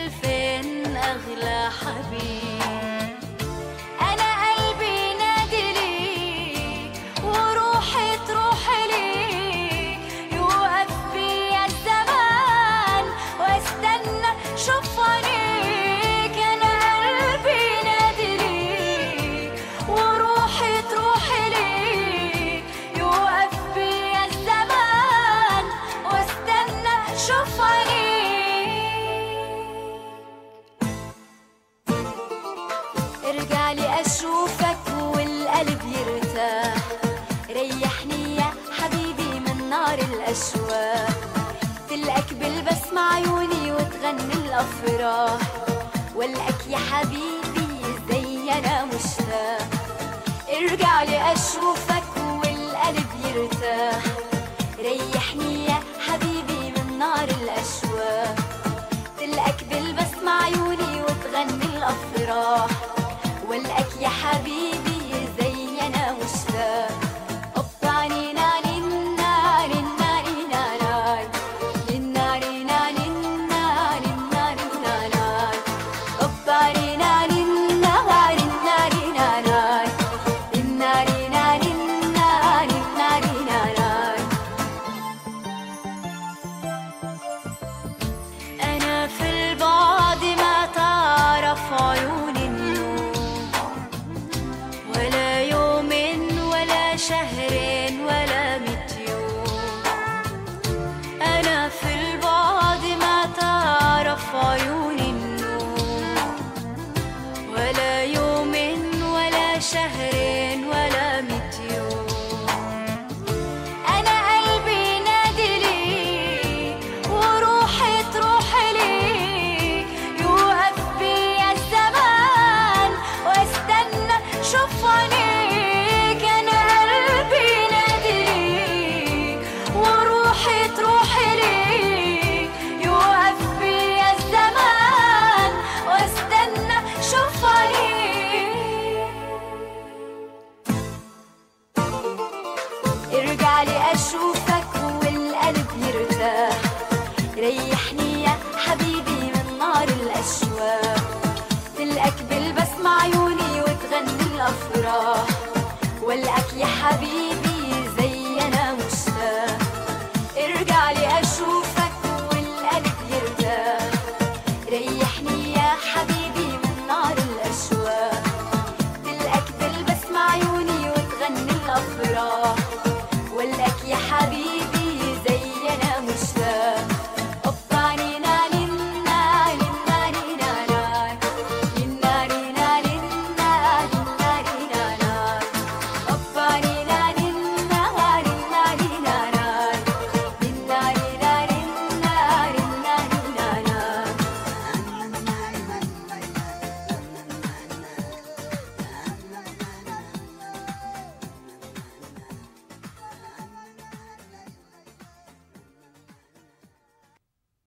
فين أغلى حبيب أنا قلبي نادي ليك وروحي تروح ليك يوقف بيا الزمان واستنى شوف عينيك أنا قلبي نادي ليك وروحي تروح ليك يوقف بيا الزمان واستنى شوف عينيك ارجع لي اشوفك والقلب يرتاح ريحني يا حبيبي من نار الاشواق تلقاك بالبسمة عيوني وتغني الافراح والقاك يا حبيبي زي انا مشتاق ارجع لي اشوفك والقلب يرتاح ريحني يا حبيبي من نار الاشواق